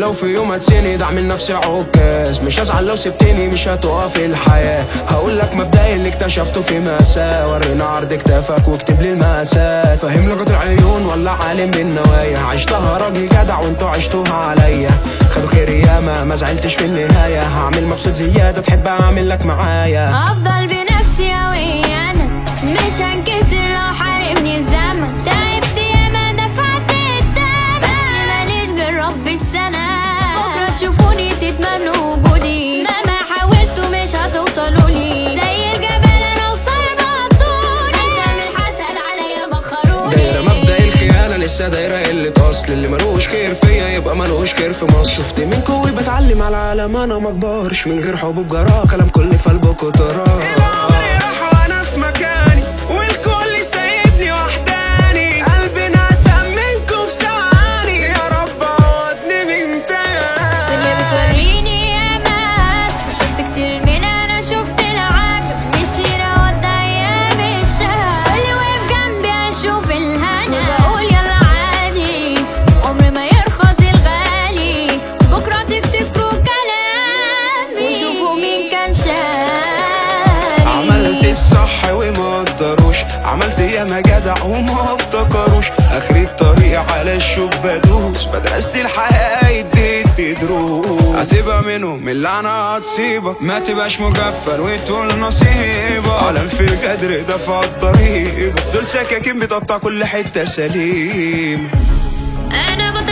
لو في يوم هتسند اعمل نفسي عكاز مش هزعل لو سبتني مش هتقف الحياة هقول لك مبدئي اللي اكتشفته في مساء ورينا عرض كتافك واكتب لي المقاسات فاهم لغة العيون ولا عالم بالنوايا عشتها راجل جدع وانتوا عشتوها عليا خدوا خيري ياما ما زعلتش في النهاية هعمل مبسوط زيادة تحب اعمل لك معايا افضل بنفسي اوي انا مش هنكسر لو حاربني الزمن تعبت ياما دفعت الثمن بس ماليش غير رب السماء بكره تشوفوني تتمنوا وجودي مهما حاولتوا مش هتوصلوا لي زي الجبل انا وصار بطولي حسن الحسن عليا بخروني دايرة مبدأ الخيانة لسه دايرة قلة أصل اللي ملوش خير فيا يبقى ملوش خير في مصر شفت من قوي بتعلم على العالم أنا مكبرش من غير حبوب جراه كلام كل في قلبه تراه العمر راح وأنا في مكاني والكل سايبني وحداني قلبي نسم منكم في ثواني يا رب عوضني من الدنيا تاني بتوريني يا ماس شفت كتير من انا شفت العجب مسيرة ودى ايام الشهر اللي واقف جنبي اشوف الهنا وبقول يلا عادي عمري ما يرخص الغالي بكرة تفتكروا كلامي وشوفوا مين كان شايف عملت الصح وما قدروش عملت ياما جدع وما افتكروش اخر الطريق على الشوك بدوس مدرسة الحياة اديت دروس هتبقى منهم اللي انا هتصيبك ما تبقاش مغفل وتقول نصيبك عالم في القدر دفع الضريبة دول سكاكين بتقطع كل حتة سليم انا